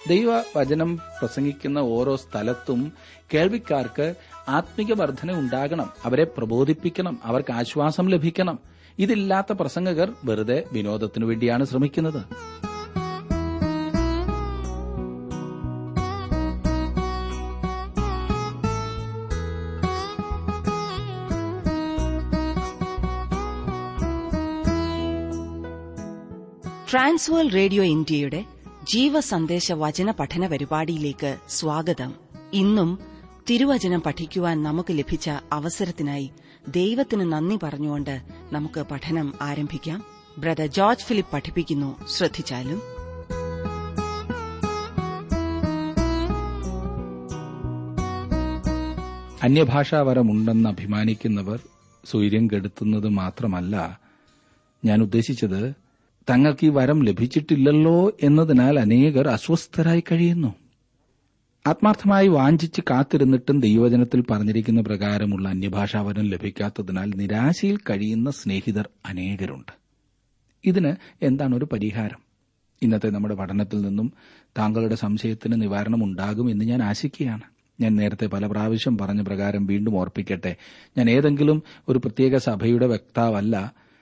ദൈവവചനം പ്രസംഗിക്കുന്ന ഓരോ സ്ഥലത്തും കേൾവിക്കാർക്ക് ആത്മിക വർധന ഉണ്ടാകണം അവരെ പ്രബോധിപ്പിക്കണം അവർക്ക് ആശ്വാസം ലഭിക്കണം ഇതില്ലാത്ത പ്രസംഗകർ വെറുതെ വിനോദത്തിനു വേണ്ടിയാണ് ശ്രമിക്കുന്നത് ട്രാൻസ്വേൾ റേഡിയോ ഇന്ത്യയുടെ ജീവസന്ദേശ വചന പഠന പരിപാടിയിലേക്ക് സ്വാഗതം ഇന്നും തിരുവചനം പഠിക്കുവാൻ നമുക്ക് ലഭിച്ച അവസരത്തിനായി ദൈവത്തിന് നന്ദി പറഞ്ഞുകൊണ്ട് നമുക്ക് പഠനം ആരംഭിക്കാം ബ്രദർ ജോർജ് ഫിലിപ്പ് പഠിപ്പിക്കുന്നു ശ്രദ്ധിച്ചാലും അന്യഭാഷാവരമുണ്ടെന്ന് അഭിമാനിക്കുന്നവർ സ്വൈര്യം കെടുത്തുന്നത് മാത്രമല്ല ഞാൻ ഉദ്ദേശിച്ചത് തങ്ങൾക്ക് ഈ വരം ലഭിച്ചിട്ടില്ലല്ലോ എന്നതിനാൽ അനേകർ അസ്വസ്ഥരായി കഴിയുന്നു ആത്മാർത്ഥമായി വാഞ്ചിച്ച് കാത്തിരുന്നിട്ടും ദൈവവചനത്തിൽ പറഞ്ഞിരിക്കുന്ന പ്രകാരമുള്ള അന്യഭാഷാവരം ലഭിക്കാത്തതിനാൽ നിരാശയിൽ കഴിയുന്ന സ്നേഹിതർ അനേകരുണ്ട് ഇതിന് എന്താണ് ഒരു പരിഹാരം ഇന്നത്തെ നമ്മുടെ പഠനത്തിൽ നിന്നും താങ്കളുടെ സംശയത്തിന് നിവാരണം ഉണ്ടാകും എന്ന് ഞാൻ ആശിക്കുകയാണ് ഞാൻ നേരത്തെ പല പ്രാവശ്യം പറഞ്ഞ പ്രകാരം വീണ്ടും ഓർപ്പിക്കട്ടെ ഞാൻ ഏതെങ്കിലും ഒരു പ്രത്യേക സഭയുടെ വക്താവല്ല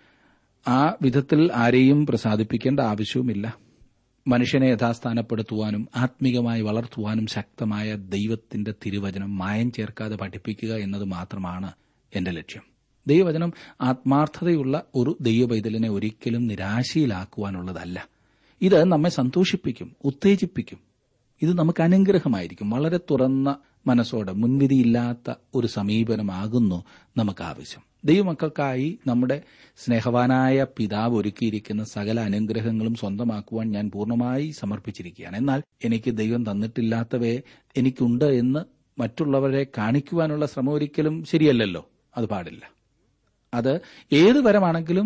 ആ വിധത്തിൽ ആരെയും പ്രസാദിപ്പിക്കേണ്ട ആവശ്യവുമില്ല മനുഷ്യനെ യഥാസ്ഥാനപ്പെടുത്തുവാനും ആത്മീകമായി വളർത്തുവാനും ശക്തമായ ദൈവത്തിന്റെ തിരുവചനം മായം ചേർക്കാതെ പഠിപ്പിക്കുക എന്നത് മാത്രമാണ് എന്റെ ലക്ഷ്യം ദൈവവചനം ആത്മാർത്ഥതയുള്ള ഒരു ദൈവപൈതലിനെ ഒരിക്കലും നിരാശയിലാക്കുവാനുള്ളതല്ല ഇത് നമ്മെ സന്തോഷിപ്പിക്കും ഉത്തേജിപ്പിക്കും ഇത് നമുക്ക് അനുഗ്രഹമായിരിക്കും വളരെ തുറന്ന മനസ്സോടെ മുൻവിധിയില്ലാത്ത ഒരു സമീപനമാകുന്നു നമുക്ക് ആവശ്യം ദൈവമക്കൾക്കായി നമ്മുടെ സ്നേഹവാനായ പിതാവ് ഒരുക്കിയിരിക്കുന്ന സകല അനുഗ്രഹങ്ങളും സ്വന്തമാക്കുവാൻ ഞാൻ പൂർണ്ണമായി സമർപ്പിച്ചിരിക്കുകയാണ് എന്നാൽ എനിക്ക് ദൈവം തന്നിട്ടില്ലാത്തവയെ എനിക്കുണ്ട് എന്ന് മറ്റുള്ളവരെ കാണിക്കുവാനുള്ള ശ്രമം ഒരിക്കലും ശരിയല്ലല്ലോ അത് പാടില്ല അത് ഏത് വരമാണെങ്കിലും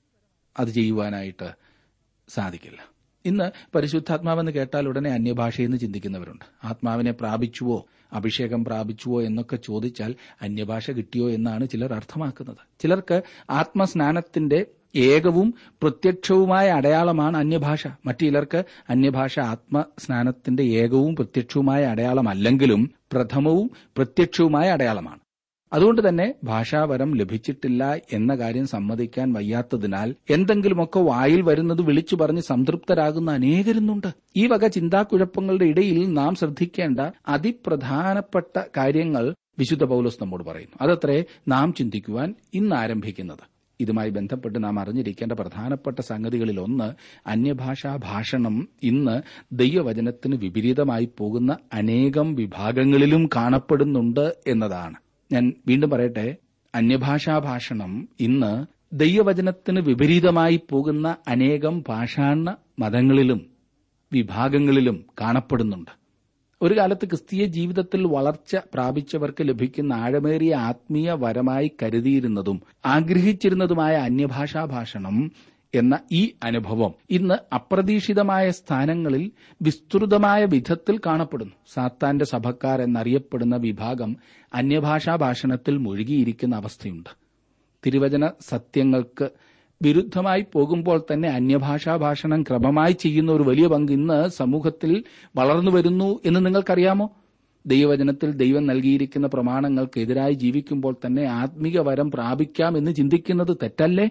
അത് ചെയ്യുവാനായിട്ട് സാധിക്കില്ല ഇന്ന് പരിശുദ്ധാത്മാവെന്ന് കേട്ടാൽ ഉടനെ അന്യഭാഷയെന്ന് ചിന്തിക്കുന്നവരുണ്ട് ആത്മാവിനെ പ്രാപിച്ചുവോ അഭിഷേകം പ്രാപിച്ചുവോ എന്നൊക്കെ ചോദിച്ചാൽ അന്യഭാഷ കിട്ടിയോ എന്നാണ് ചിലർ അർത്ഥമാക്കുന്നത് ചിലർക്ക് ആത്മസ്നാനത്തിന്റെ ഏകവും പ്രത്യക്ഷവുമായ അടയാളമാണ് അന്യഭാഷ മറ്റു ചിലർക്ക് അന്യഭാഷ ആത്മസ്നാനത്തിന്റെ ഏകവും പ്രത്യക്ഷവുമായ അടയാളമല്ലെങ്കിലും പ്രഥമവും പ്രത്യക്ഷവുമായ അടയാളമാണ് അതുകൊണ്ട് തന്നെ ഭാഷാവരം ലഭിച്ചിട്ടില്ല എന്ന കാര്യം സമ്മതിക്കാൻ വയ്യാത്തതിനാൽ എന്തെങ്കിലുമൊക്കെ വായിൽ വരുന്നത് വിളിച്ചു പറഞ്ഞ് സംതൃപ്തരാകുന്ന അനേകരിന്നുണ്ട് ഈ വക ചിന്താക്കുഴപ്പങ്ങളുടെ ഇടയിൽ നാം ശ്രദ്ധിക്കേണ്ട അതിപ്രധാനപ്പെട്ട കാര്യങ്ങൾ വിശുദ്ധ പൌലോസ് നമ്മോട് പറയുന്നു അതത്രേ നാം ചിന്തിക്കുവാൻ ഇന്ന് ആരംഭിക്കുന്നത് ഇതുമായി ബന്ധപ്പെട്ട് നാം അറിഞ്ഞിരിക്കേണ്ട പ്രധാനപ്പെട്ട സംഗതികളിൽ ഒന്ന് അന്യഭാഷാ ഭാഷണം ഇന്ന് ദൈവവചനത്തിന് വിപരീതമായി പോകുന്ന അനേകം വിഭാഗങ്ങളിലും കാണപ്പെടുന്നുണ്ട് എന്നതാണ് ഞാൻ വീണ്ടും പറയട്ടെ അന്യഭാഷാ ഭാഷണം ഇന്ന് ദൈവവചനത്തിന് വിപരീതമായി പോകുന്ന അനേകം ഭാഷാണ മതങ്ങളിലും വിഭാഗങ്ങളിലും കാണപ്പെടുന്നുണ്ട് ഒരു കാലത്ത് ക്രിസ്തീയ ജീവിതത്തിൽ വളർച്ച പ്രാപിച്ചവർക്ക് ലഭിക്കുന്ന ആഴമേറിയ ആത്മീയ വരമായി കരുതിയിരുന്നതും ആഗ്രഹിച്ചിരുന്നതുമായ അന്യഭാഷാ ഭാഷണം എന്ന ഈ അനുഭവം ഇന്ന് അപ്രതീക്ഷിതമായ സ്ഥാനങ്ങളിൽ വിസ്തൃതമായ വിധത്തിൽ കാണപ്പെടുന്നു സാത്താന്റെ സഭക്കാർ എന്നറിയപ്പെടുന്ന വിഭാഗം അന്യഭാഷാ ഭാഷണത്തിൽ മുഴുകിയിരിക്കുന്ന അവസ്ഥയുണ്ട് തിരുവചന സത്യങ്ങൾക്ക് വിരുദ്ധമായി പോകുമ്പോൾ തന്നെ അന്യഭാഷാ ഭാഷണം ക്രമമായി ചെയ്യുന്ന ഒരു വലിയ പങ്ക് ഇന്ന് സമൂഹത്തിൽ വളർന്നു വരുന്നു എന്ന് നിങ്ങൾക്കറിയാമോ ദൈവവചനത്തിൽ ദൈവം നൽകിയിരിക്കുന്ന പ്രമാണങ്ങൾക്കെതിരായി ജീവിക്കുമ്പോൾ തന്നെ ആത്മീക വരം പ്രാപിക്കാം എന്ന് ചിന്തിക്കുന്നത് തെറ്റല്ലേ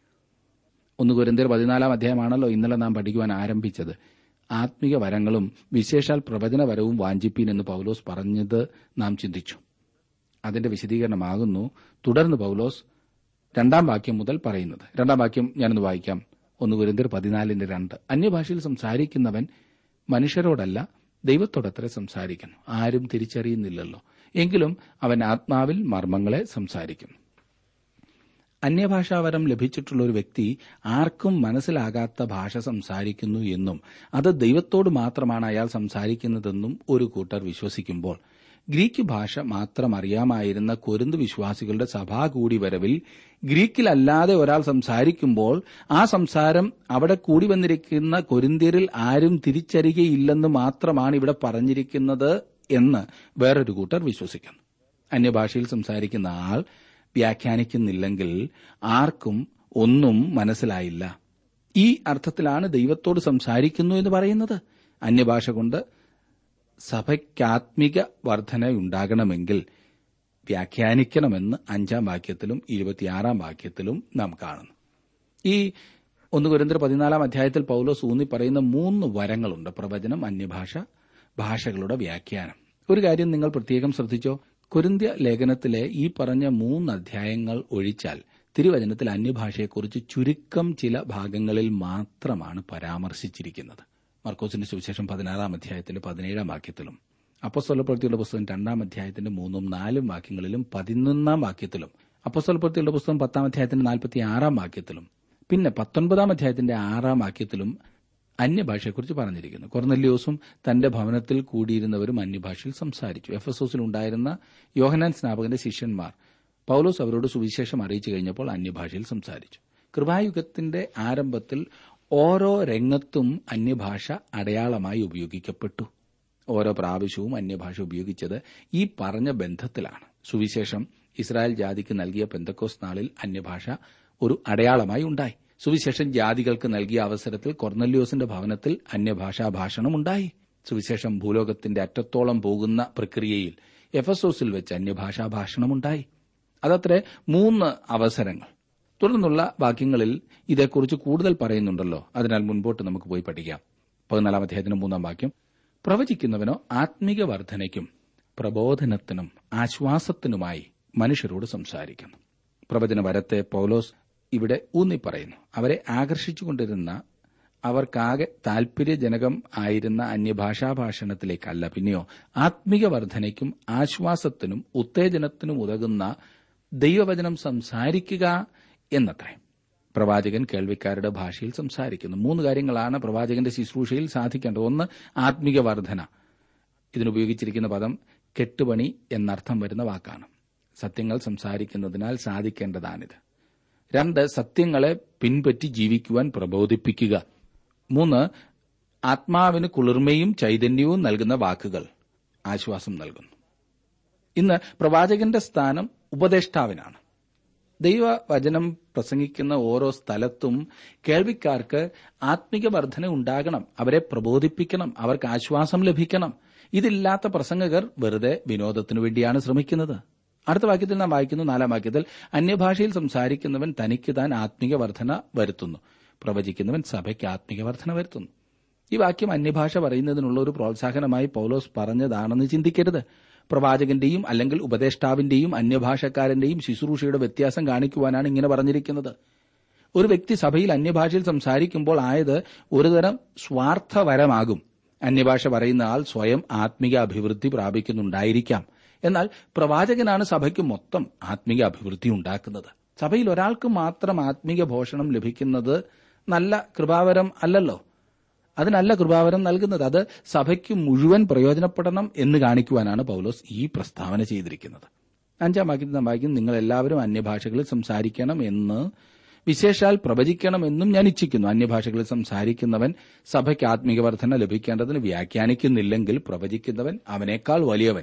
ഒന്ന് കുരന്തർ പതിനാലാം അധ്യായമാണല്ലോ ഇന്നലെ നാം പഠിക്കുവാൻ ആരംഭിച്ചത് ആത്മീക വരങ്ങളും വിശേഷാൽ പ്രവചനവരവും വാഞ്ചിപ്പീൻ എന്ന് പൗലോസ് പറഞ്ഞത് നാം ചിന്തിച്ചു അതിന്റെ വിശദീകരണമാകുന്നു തുടർന്ന് പൗലോസ് രണ്ടാം വാക്യം മുതൽ പറയുന്നത് രണ്ടാം വാക്യം ഞാനൊന്ന് വായിക്കാം ഒന്ന് കുരന്തർ പതിനാലിന്റെ രണ്ട് അന്യഭാഷയിൽ സംസാരിക്കുന്നവൻ മനുഷ്യരോടല്ല ദൈവത്തോടത്ര സംസാരിക്കുന്നു ആരും തിരിച്ചറിയുന്നില്ലല്ലോ എങ്കിലും അവൻ ആത്മാവിൽ മർമ്മങ്ങളെ സംസാരിക്കുന്നു അന്യഭാഷാവരം ലഭിച്ചിട്ടുള്ള ഒരു വ്യക്തി ആർക്കും മനസ്സിലാകാത്ത ഭാഷ സംസാരിക്കുന്നു എന്നും അത് ദൈവത്തോട് മാത്രമാണ് അയാൾ സംസാരിക്കുന്നതെന്നും ഒരു കൂട്ടർ വിശ്വസിക്കുമ്പോൾ ഗ്രീക്ക് ഭാഷ മാത്രം അറിയാമായിരുന്ന കൊരിന്ത് വിശ്വാസികളുടെ സഭാ കൂടി വരവിൽ ഗ്രീക്കിലല്ലാതെ ഒരാൾ സംസാരിക്കുമ്പോൾ ആ സംസാരം അവിടെ കൂടി വന്നിരിക്കുന്ന കൊരിന്ത്യരിൽ ആരും തിരിച്ചറിയുകയില്ലെന്ന് മാത്രമാണ് ഇവിടെ പറഞ്ഞിരിക്കുന്നത് എന്ന് വേറൊരു കൂട്ടർ വിശ്വസിക്കുന്നു അന്യഭാഷയിൽ സംസാരിക്കുന്ന ആൾ വ്യാഖ്യാനിക്കുന്നില്ലെങ്കിൽ ആർക്കും ഒന്നും മനസ്സിലായില്ല ഈ അർത്ഥത്തിലാണ് ദൈവത്തോട് സംസാരിക്കുന്നു എന്ന് പറയുന്നത് അന്യഭാഷ കൊണ്ട് സഭയ്ക്കാത്മിക വർധനയുണ്ടാകണമെങ്കിൽ വ്യാഖ്യാനിക്കണമെന്ന് അഞ്ചാം വാക്യത്തിലും ഇരുപത്തിയാറാം വാക്യത്തിലും നാം കാണുന്നു ഈ ഒന്ന് കുരന്തർ പതിനാലാം അധ്യായത്തിൽ പൌലോസ് ഊന്നി പറയുന്ന മൂന്ന് വരങ്ങളുണ്ട് പ്രവചനം അന്യഭാഷ ഭാഷകളുടെ വ്യാഖ്യാനം ഒരു കാര്യം നിങ്ങൾ പ്രത്യേകം ശ്രദ്ധിച്ചോ കുരിന്ത്യ ലേഖനത്തിലെ ഈ പറഞ്ഞ മൂന്ന് അധ്യായങ്ങൾ ഒഴിച്ചാൽ തിരുവചനത്തിൽ അന്യഭാഷയെക്കുറിച്ച് ചുരുക്കം ചില ഭാഗങ്ങളിൽ മാത്രമാണ് പരാമർശിച്ചിരിക്കുന്നത് മർക്കോസിന്റെ സുവിശേഷം പതിനാറാം അധ്യായത്തിന്റെ പതിനേഴാം വാക്യത്തിലും അപ്പസ്വലപ്രവൃത്തിയുടെ പുസ്തകം രണ്ടാം അധ്യായത്തിന്റെ മൂന്നും നാലും വാക്യങ്ങളിലും പതിനൊന്നാം വാക്യത്തിലും അപ്പസ്വലപ്രവൃത്തിയുടെ പുസ്തകം പത്താം അധ്യായത്തിന്റെ നാൽപ്പത്തി ആറാം വാക്യത്തിലും പിന്നെ പത്തൊൻപതാം അധ്യായത്തിന്റെ ആറാം വാക്യത്തിലും അന്യഭാഷയെക്കുറിച്ച് പറഞ്ഞിരിക്കുന്നു കൊർന്നല്യോസും തന്റെ ഭവനത്തിൽ കൂടിയിരുന്നവരും അന്യഭാഷയിൽ സംസാരിച്ചു എഫ് എസ് ഓസിൽ ഉണ്ടായിരുന്ന യോഹനാൻ സ്നാപകന്റെ ശിഷ്യന്മാർ പൌലോസ് അവരോട് സുവിശേഷം അറിയിച്ചു കഴിഞ്ഞപ്പോൾ അന്യഭാഷയിൽ സംസാരിച്ചു കൃപായുഗത്തിന്റെ ആരംഭത്തിൽ ഓരോ രംഗത്തും അന്യഭാഷ അടയാളമായി ഉപയോഗിക്കപ്പെട്ടു ഓരോ പ്രാവശ്യവും അന്യഭാഷ ഉപയോഗിച്ചത് ഈ പറഞ്ഞ ബന്ധത്തിലാണ് സുവിശേഷം ഇസ്രായേൽ ജാതിക്ക് നൽകിയ പെന്തക്കോസ് നാളിൽ അന്യഭാഷ ഒരു അടയാളമായി ഉണ്ടായി സുവിശേഷം ജാതികൾക്ക് നൽകിയ അവസരത്തിൽ കൊർന്നല്യോസിന്റെ ഭവനത്തിൽ അന്യഭാഷാ ഭാഷണം ഉണ്ടായി സുവിശേഷം ഭൂലോകത്തിന്റെ അറ്റത്തോളം പോകുന്ന പ്രക്രിയയിൽ എഫസോസിൽ വെച്ച് അന്യഭാഷാ ഭാഷണമുണ്ടായി അതത്ര മൂന്ന് അവസരങ്ങൾ തുടർന്നുള്ള വാക്യങ്ങളിൽ ഇതേക്കുറിച്ച് കൂടുതൽ പറയുന്നുണ്ടല്ലോ അതിനാൽ മുൻപോട്ട് നമുക്ക് പോയി പഠിക്കാം പതിനാലാം അധ്യായത്തിന് മൂന്നാം വാക്യം പ്രവചിക്കുന്നവനോ ആത്മീക വർധനയ്ക്കും പ്രബോധനത്തിനും ആശ്വാസത്തിനുമായി മനുഷ്യരോട് സംസാരിക്കുന്നു പ്രവചന വരത്തെ പൌലോസ് ഇവിടെ ഊന്നിപ്പറയുന്നു അവരെ ആകർഷിച്ചുകൊണ്ടിരുന്ന അവർക്കാകെ താൽപര്യജനകം ആയിരുന്ന അന്യഭാഷാ ഭാഷണത്തിലേക്കല്ല പിന്നെയോ ആത്മീക വർധനയ്ക്കും ആശ്വാസത്തിനും ഉത്തേജനത്തിനും ഉതകുന്ന ദൈവവചനം സംസാരിക്കുക എന്നത്രേ പ്രവാചകൻ കേൾവിക്കാരുടെ ഭാഷയിൽ സംസാരിക്കുന്നു മൂന്ന് കാര്യങ്ങളാണ് പ്രവാചകന്റെ ശുശ്രൂഷയിൽ സാധിക്കേണ്ടത് ഒന്ന് ആത്മീക വർധന ഇതിനുപയോഗിച്ചിരിക്കുന്ന പദം കെട്ടുപണി എന്നർത്ഥം വരുന്ന വാക്കാണ് സത്യങ്ങൾ സംസാരിക്കുന്നതിനാൽ സാധിക്കേണ്ടതാണിത് രണ്ട് സത്യങ്ങളെ പിൻപറ്റി ജീവിക്കുവാൻ പ്രബോധിപ്പിക്കുക മൂന്ന് ആത്മാവിന് കുളിർമയും ചൈതന്യവും നൽകുന്ന വാക്കുകൾ ആശ്വാസം നൽകുന്നു ഇന്ന് പ്രവാചകന്റെ സ്ഥാനം ഉപദേഷ്ടാവിനാണ് ദൈവവചനം പ്രസംഗിക്കുന്ന ഓരോ സ്ഥലത്തും കേൾവിക്കാർക്ക് ആത്മിക വർധന ഉണ്ടാകണം അവരെ പ്രബോധിപ്പിക്കണം അവർക്ക് ആശ്വാസം ലഭിക്കണം ഇതില്ലാത്ത പ്രസംഗകർ വെറുതെ വിനോദത്തിനു വേണ്ടിയാണ് ശ്രമിക്കുന്നത് അടുത്ത വാക്യത്തിൽ നാം വായിക്കുന്നു നാലാം വാക്യത്തിൽ അന്യഭാഷയിൽ സംസാരിക്കുന്നവൻ തനിക്ക് താൻ ആത്മിക വർധന വരുത്തുന്നു പ്രവചിക്കുന്നവൻ സഭയ്ക്ക് ആത്മിക വർധന വരുത്തുന്നു ഈ വാക്യം അന്യഭാഷ പറയുന്നതിനുള്ള ഒരു പ്രോത്സാഹനമായി പൌലോസ് പറഞ്ഞതാണെന്ന് ചിന്തിക്കരുത് പ്രവാചകന്റെയും അല്ലെങ്കിൽ ഉപദേഷ്ടാവിന്റെയും അന്യഭാഷക്കാരന്റെയും ശുശ്രൂഷയുടെ വ്യത്യാസം കാണിക്കുവാനാണ് ഇങ്ങനെ പറഞ്ഞിരിക്കുന്നത് ഒരു വ്യക്തി സഭയിൽ അന്യഭാഷയിൽ സംസാരിക്കുമ്പോൾ ആയത് ഒരുതരം സ്വാർത്ഥവരമാകും അന്യഭാഷ പറയുന്ന ആൾ സ്വയം ആത്മിക അഭിവൃദ്ധി പ്രാപിക്കുന്നുണ്ടായിരിക്കാം എന്നാൽ പ്രവാചകനാണ് സഭയ്ക്ക് മൊത്തം ആത്മിക അഭിവൃദ്ധി ഉണ്ടാക്കുന്നത് സഭയിൽ ഒരാൾക്ക് മാത്രം ആത്മിക ഭോഷണം ലഭിക്കുന്നത് നല്ല കൃപാവരം അല്ലല്ലോ അതിനല്ല കൃപാവരം നൽകുന്നത് അത് സഭയ്ക്ക് മുഴുവൻ പ്രയോജനപ്പെടണം എന്ന് കാണിക്കുവാനാണ് പൌലോസ് ഈ പ്രസ്താവന ചെയ്തിരിക്കുന്നത് അഞ്ചാം വാക്യത്തിൽ നാം വായിക്കും നിങ്ങൾ എല്ലാവരും അന്യഭാഷകളിൽ സംസാരിക്കണം എന്ന് വിശേഷാൽ പ്രവചിക്കണമെന്നും ഞാൻ ഇച്ഛിക്കുന്നു അന്യഭാഷകളിൽ സംസാരിക്കുന്നവൻ സഭയ്ക്ക് ആത്മിക വർധന ലഭിക്കേണ്ടതിന് വ്യാഖ്യാനിക്കുന്നില്ലെങ്കിൽ പ്രവചിക്കുന്നവൻ അവനേക്കാൾ വലിയവൻ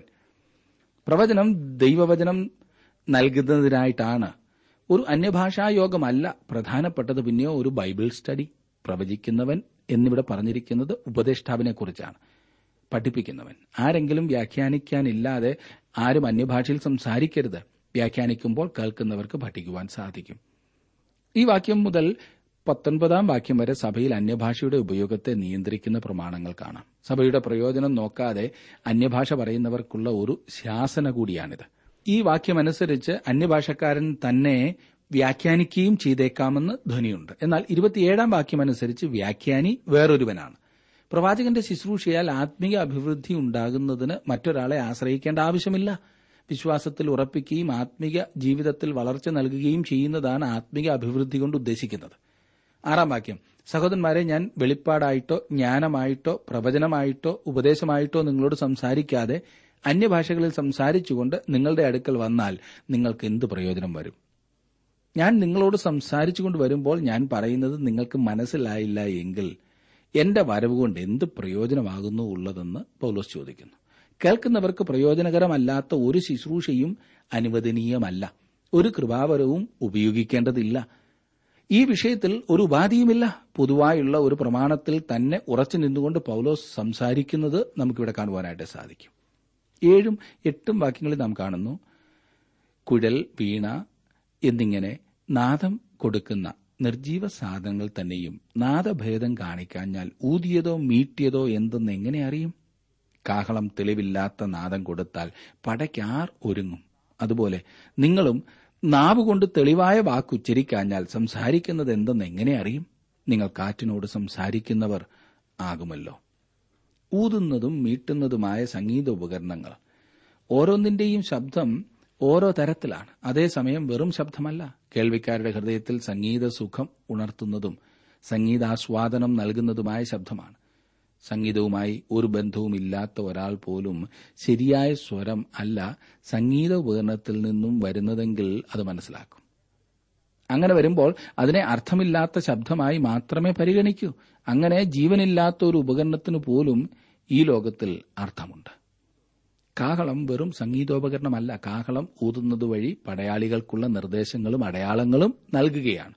പ്രവചനം ദൈവവചനം നൽകുന്നതിനായിട്ടാണ് ഒരു അന്യഭാഷാ യോഗമല്ല പ്രധാനപ്പെട്ടത് പിന്നെയോ ഒരു ബൈബിൾ സ്റ്റഡി പ്രവചിക്കുന്നവൻ എന്നിവിടെ പറഞ്ഞിരിക്കുന്നത് ഉപദേഷ്ടാവിനെ കുറിച്ചാണ് പഠിപ്പിക്കുന്നവൻ ആരെങ്കിലും വ്യാഖ്യാനിക്കാനില്ലാതെ ആരും അന്യഭാഷയിൽ സംസാരിക്കരുത് വ്യാഖ്യാനിക്കുമ്പോൾ കേൾക്കുന്നവർക്ക് പഠിക്കുവാൻ സാധിക്കും ഈ വാക്യം മുതൽ പത്തൊൻപതാം വാക്യം വരെ സഭയിൽ അന്യഭാഷയുടെ ഉപയോഗത്തെ നിയന്ത്രിക്കുന്ന പ്രമാണങ്ങൾ കാണാം സഭയുടെ പ്രയോജനം നോക്കാതെ അന്യഭാഷ പറയുന്നവർക്കുള്ള ഒരു ശാസന കൂടിയാണിത് ഈ വാക്യമനുസരിച്ച് അന്യഭാഷക്കാരൻ തന്നെ വ്യാഖ്യാനിക്കുകയും ചെയ്തേക്കാമെന്ന് ധ്വനിയുണ്ട് എന്നാൽ ഇരുപത്തിയേഴാം വാക്യമനുസരിച്ച് വ്യാഖ്യാനി വേറൊരുവനാണ് പ്രവാചകന്റെ ശുശ്രൂഷയാൽ ആത്മീയ അഭിവൃദ്ധി ഉണ്ടാകുന്നതിന് മറ്റൊരാളെ ആശ്രയിക്കേണ്ട ആവശ്യമില്ല വിശ്വാസത്തിൽ ഉറപ്പിക്കുകയും ആത്മീക ജീവിതത്തിൽ വളർച്ച നൽകുകയും ചെയ്യുന്നതാണ് ആത്മീക അഭിവൃദ്ധി കൊണ്ട് ഉദ്ദേശിക്കുന്നത് ആറാം വാക്യം സഹോദരന്മാരെ ഞാൻ വെളിപ്പാടായിട്ടോ ജ്ഞാനമായിട്ടോ പ്രവചനമായിട്ടോ ഉപദേശമായിട്ടോ നിങ്ങളോട് സംസാരിക്കാതെ അന്യഭാഷകളിൽ സംസാരിച്ചുകൊണ്ട് നിങ്ങളുടെ അടുക്കൽ വന്നാൽ നിങ്ങൾക്ക് എന്ത് പ്രയോജനം വരും ഞാൻ നിങ്ങളോട് സംസാരിച്ചുകൊണ്ട് വരുമ്പോൾ ഞാൻ പറയുന്നത് നിങ്ങൾക്ക് മനസ്സിലായില്ല എങ്കിൽ എന്റെ വരവ് കൊണ്ട് എന്ത് പ്രയോജനമാകുന്നു ഉള്ളതെന്ന് പൗലോസ് ചോദിക്കുന്നു കേൾക്കുന്നവർക്ക് പ്രയോജനകരമല്ലാത്ത ഒരു ശുശ്രൂഷയും അനുവദനീയമല്ല ഒരു കൃപാവരവും ഉപയോഗിക്കേണ്ടതില്ല ഈ വിഷയത്തിൽ ഒരു ഉപാധിയുമില്ല പൊതുവായുള്ള ഒരു പ്രമാണത്തിൽ തന്നെ ഉറച്ചു നിന്നുകൊണ്ട് പൗലോസ് സംസാരിക്കുന്നത് നമുക്കിവിടെ കാണുവാനായിട്ട് സാധിക്കും ഏഴും എട്ടും വാക്യങ്ങളിൽ നാം കാണുന്നു കുഴൽ വീണ എന്നിങ്ങനെ നാദം കൊടുക്കുന്ന നിർജീവ സാധനങ്ങൾ തന്നെയും നാദഭേദം കാണിക്കാഞ്ഞാൽ ഊതിയതോ മീട്ടിയതോ എന്തെന്ന് എങ്ങനെ അറിയും കാഹളം തെളിവില്ലാത്ത നാദം കൊടുത്താൽ പടയ്ക്കാർ ഒരുങ്ങും അതുപോലെ നിങ്ങളും നാവുകൊണ്ട് തെളിവായ വാക്കുച്ചരിക്കാഞ്ഞാൽ സംസാരിക്കുന്നത് എന്തെന്ന് എങ്ങനെ അറിയും നിങ്ങൾ കാറ്റിനോട് സംസാരിക്കുന്നവർ ആകുമല്ലോ ഊതുന്നതും മീട്ടുന്നതുമായ സംഗീത ഉപകരണങ്ങൾ ഓരോന്നിന്റെയും ശബ്ദം ഓരോ തരത്തിലാണ് അതേസമയം വെറും ശബ്ദമല്ല കേൾവിക്കാരുടെ ഹൃദയത്തിൽ സംഗീത സുഖം ഉണർത്തുന്നതും സംഗീതാസ്വാദനം നൽകുന്നതുമായ ശബ്ദമാണ് സംഗീതവുമായി ഒരു ബന്ധവുമില്ലാത്ത ഒരാൾ പോലും ശരിയായ സ്വരം അല്ല സംഗീത ഉപകരണത്തിൽ നിന്നും വരുന്നതെങ്കിൽ അത് മനസ്സിലാക്കും അങ്ങനെ വരുമ്പോൾ അതിനെ അർത്ഥമില്ലാത്ത ശബ്ദമായി മാത്രമേ പരിഗണിക്കൂ അങ്ങനെ ജീവനില്ലാത്ത ഒരു ഉപകരണത്തിന് പോലും ഈ ലോകത്തിൽ അർത്ഥമുണ്ട് കാഹളം വെറും സംഗീതോപകരണമല്ല കാഹളം ഊതുന്നത് വഴി പടയാളികൾക്കുള്ള നിർദ്ദേശങ്ങളും അടയാളങ്ങളും നൽകുകയാണ്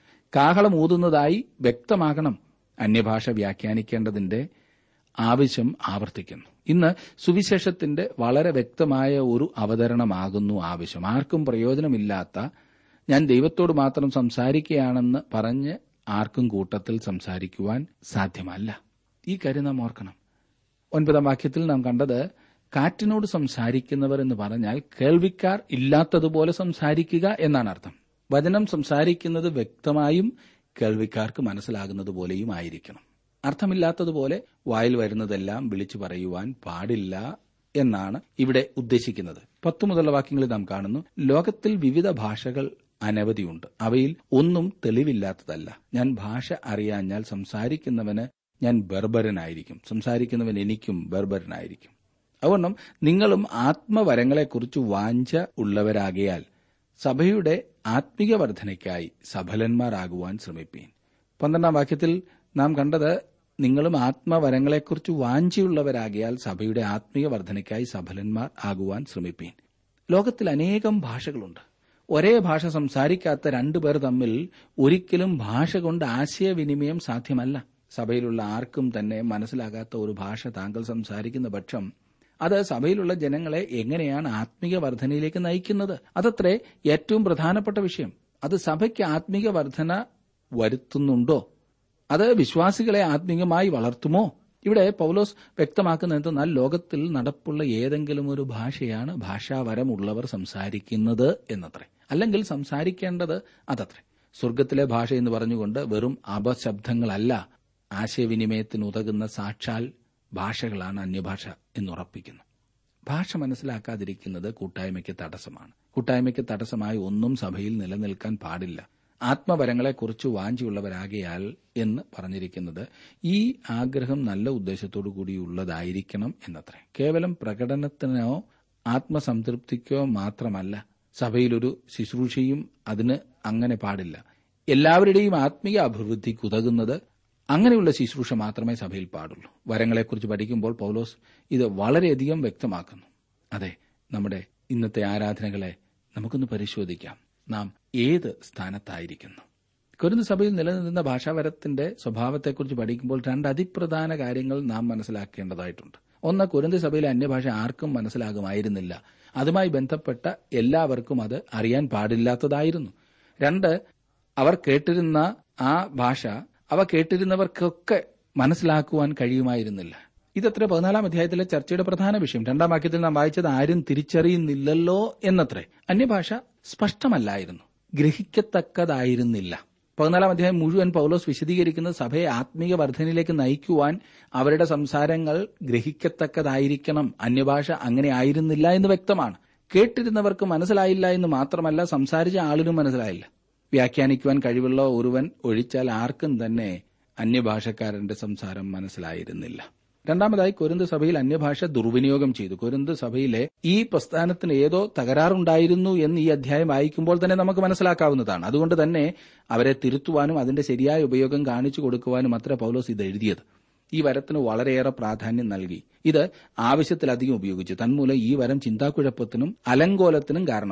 കാഹളം ഊതുന്നതായി വ്യക്തമാകണം അന്യഭാഷ വ്യാഖ്യാനിക്കേണ്ടതിന്റെ ആവശ്യം ആവർത്തിക്കുന്നു ഇന്ന് സുവിശേഷത്തിന്റെ വളരെ വ്യക്തമായ ഒരു അവതരണമാകുന്നു ആവശ്യം ആർക്കും പ്രയോജനമില്ലാത്ത ഞാൻ ദൈവത്തോട് മാത്രം സംസാരിക്കുകയാണെന്ന് പറഞ്ഞ് ആർക്കും കൂട്ടത്തിൽ സംസാരിക്കുവാൻ സാധ്യമല്ല ഈ കാര്യം നാം ഓർക്കണം ഒൻപതാം വാക്യത്തിൽ നാം കണ്ടത് കാറ്റിനോട് സംസാരിക്കുന്നവർ എന്ന് പറഞ്ഞാൽ കേൾവിക്കാർ ഇല്ലാത്തതുപോലെ സംസാരിക്കുക എന്നാണ് അർത്ഥം വചനം സംസാരിക്കുന്നത് വ്യക്തമായും കേൾവിക്കാർക്ക് മനസ്സിലാകുന്നത് പോലെയും ആയിരിക്കണം അർത്ഥമില്ലാത്തതുപോലെ വായിൽ വരുന്നതെല്ലാം വിളിച്ചു പറയുവാൻ പാടില്ല എന്നാണ് ഇവിടെ ഉദ്ദേശിക്കുന്നത് പത്തു മുതലുള്ള വാക്യങ്ങളിൽ നാം കാണുന്നു ലോകത്തിൽ വിവിധ ഭാഷകൾ അനവധിയുണ്ട് അവയിൽ ഒന്നും തെളിവില്ലാത്തതല്ല ഞാൻ ഭാഷ അറിയാഞ്ഞാൽ സംസാരിക്കുന്നവന് ഞാൻ ബർബരനായിരിക്കും സംസാരിക്കുന്നവൻ എനിക്കും ബർബരനായിരിക്കും അതുകൊണ്ടും നിങ്ങളും ആത്മവരങ്ങളെക്കുറിച്ച് വാഞ്ച ഉള്ളവരാകയാൽ സഭയുടെ ആത്മീക വർധനയ്ക്കായി സഫലന്മാരാകുവാൻ ശ്രമിപ്പീൻ പന്ത്രണ്ടാം വാക്യത്തിൽ നാം കണ്ടത് നിങ്ങളും ആത്മവരങ്ങളെക്കുറിച്ച് വാഞ്ചയുള്ളവരാകിയാൽ സഭയുടെ ആത്മീയ വർധനയ്ക്കായി സഫലന്മാർ ആകുവാൻ ശ്രമിപ്പീൻ ലോകത്തിൽ അനേകം ഭാഷകളുണ്ട് ഒരേ ഭാഷ സംസാരിക്കാത്ത രണ്ടുപേർ തമ്മിൽ ഒരിക്കലും ഭാഷ കൊണ്ട് ആശയവിനിമയം സാധ്യമല്ല സഭയിലുള്ള ആർക്കും തന്നെ മനസ്സിലാകാത്ത ഒരു ഭാഷ താങ്കൾ സംസാരിക്കുന്ന പക്ഷം അത് സഭയിലുള്ള ജനങ്ങളെ എങ്ങനെയാണ് ആത്മീക വർധനയിലേക്ക് നയിക്കുന്നത് അതത്രേ ഏറ്റവും പ്രധാനപ്പെട്ട വിഷയം അത് സഭയ്ക്ക് ആത്മീക വർധന വരുത്തുന്നുണ്ടോ അത് വിശ്വാസികളെ ആത്മീകമായി വളർത്തുമോ ഇവിടെ പൗലോസ് വ്യക്തമാക്കുന്ന എന്തെന്നാൽ ലോകത്തിൽ നടപ്പുള്ള ഏതെങ്കിലും ഒരു ഭാഷയാണ് ഭാഷാവരമുള്ളവർ സംസാരിക്കുന്നത് എന്നത്രേ അല്ലെങ്കിൽ സംസാരിക്കേണ്ടത് അതത്രേ സ്വർഗത്തിലെ ഭാഷ എന്ന് പറഞ്ഞുകൊണ്ട് വെറും അപശബ്ദങ്ങളല്ല ആശയവിനിമയത്തിന് ഉതകുന്ന സാക്ഷാൽ ഭാഷകളാണ് അന്യഭാഷ എന്നുറപ്പിക്കുന്നു ഭാഷ മനസ്സിലാക്കാതിരിക്കുന്നത് കൂട്ടായ്മയ്ക്ക് തടസ്സമാണ് കൂട്ടായ്മയ്ക്ക് തടസ്സമായി ഒന്നും സഭയിൽ നിലനിൽക്കാൻ പാടില്ല ആത്മവരങ്ങളെക്കുറിച്ച് വാഞ്ചിയുള്ളവരാകയാൽ എന്ന് പറഞ്ഞിരിക്കുന്നത് ഈ ആഗ്രഹം നല്ല ഉദ്ദേശത്തോടു കൂടിയുള്ളതായിരിക്കണം എന്നത്രേ കേവലം പ്രകടനത്തിനോ ആത്മസംതൃപ്തിക്കോ മാത്രമല്ല സഭയിലൊരു ശുശ്രൂഷയും അതിന് അങ്ങനെ പാടില്ല എല്ലാവരുടെയും ആത്മീയ അഭിവൃദ്ധിക്ക് ഉതകുന്നത് അങ്ങനെയുള്ള ശുശ്രൂഷ മാത്രമേ സഭയിൽ പാടുള്ളൂ വരങ്ങളെക്കുറിച്ച് പഠിക്കുമ്പോൾ പൗലോസ് ഇത് വളരെയധികം വ്യക്തമാക്കുന്നു അതെ നമ്മുടെ ഇന്നത്തെ ആരാധനകളെ നമുക്കൊന്ന് പരിശോധിക്കാം നാം ഏത് സ്ഥാനത്തായിരിക്കുന്നു കുരുന്ന് സഭയിൽ നിലനിന്ന ഭാഷാവരത്തിന്റെ സ്വഭാവത്തെക്കുറിച്ച് പഠിക്കുമ്പോൾ രണ്ട് അതിപ്രധാന കാര്യങ്ങൾ നാം മനസ്സിലാക്കേണ്ടതായിട്ടുണ്ട് ഒന്ന് കുരുന്ത് സഭയിലെ അന്യഭാഷ ആർക്കും മനസ്സിലാകുമായിരുന്നില്ല അതുമായി ബന്ധപ്പെട്ട എല്ലാവർക്കും അത് അറിയാൻ പാടില്ലാത്തതായിരുന്നു രണ്ട് അവർ കേട്ടിരുന്ന ആ ഭാഷ അവ കേട്ടിരുന്നവർക്കൊക്കെ മനസ്സിലാക്കുവാൻ കഴിയുമായിരുന്നില്ല ഇതത്ര പതിനാലാം അധ്യായത്തിലെ ചർച്ചയുടെ പ്രധാന വിഷയം രണ്ടാം വാക്യത്തിൽ നാം വായിച്ചത് ആരും തിരിച്ചറിയുന്നില്ലല്ലോ എന്നത്രേ അന്യഭാഷ സ്പഷ്ടമല്ലായിരുന്നു ഗ്രഹിക്കത്തക്കതായിരുന്നില്ല പതിനാലാം അധ്യായം മുഴുവൻ പൗലോസ് വിശദീകരിക്കുന്ന സഭയെ ആത്മീയ വർധനയിലേക്ക് നയിക്കുവാൻ അവരുടെ സംസാരങ്ങൾ ഗ്രഹിക്കത്തക്കതായിരിക്കണം അന്യഭാഷ അങ്ങനെ ആയിരുന്നില്ല എന്ന് വ്യക്തമാണ് കേട്ടിരുന്നവർക്ക് മനസ്സിലായില്ല എന്ന് മാത്രമല്ല സംസാരിച്ച ആളിനും മനസ്സിലായില്ല വ്യാഖ്യാനിക്കുവാൻ കഴിവുള്ള ഒരുവൻ ഒഴിച്ചാൽ ആർക്കും തന്നെ അന്യഭാഷക്കാരന്റെ സംസാരം മനസ്സിലായിരുന്നില്ല രണ്ടാമതായി കൊരിന്ത് സഭയിൽ അന്യഭാഷ ദുർവിനിയോഗം ചെയ്തു കൊരിന്ത് സഭയിലെ ഈ പ്രസ്ഥാനത്തിന് ഏതോ തകരാറുണ്ടായിരുന്നു എന്ന് ഈ അധ്യായം വായിക്കുമ്പോൾ തന്നെ നമുക്ക് മനസ്സിലാക്കാവുന്നതാണ് അതുകൊണ്ട് തന്നെ അവരെ തിരുത്തുവാനും അതിന്റെ ശരിയായ ഉപയോഗം കാണിച്ചു കൊടുക്കുവാനും അത്ര പൗലോസ് ഇത് എഴുതിയത് ഈ വരത്തിന് വളരെയേറെ പ്രാധാന്യം നൽകി ഇത് ആവശ്യത്തിലധികം ഉപയോഗിച്ചു തന്മൂലം ഈ വരം ചിന്താക്കുഴപ്പത്തിനും അലങ്കോലത്തിനും കാരണമായി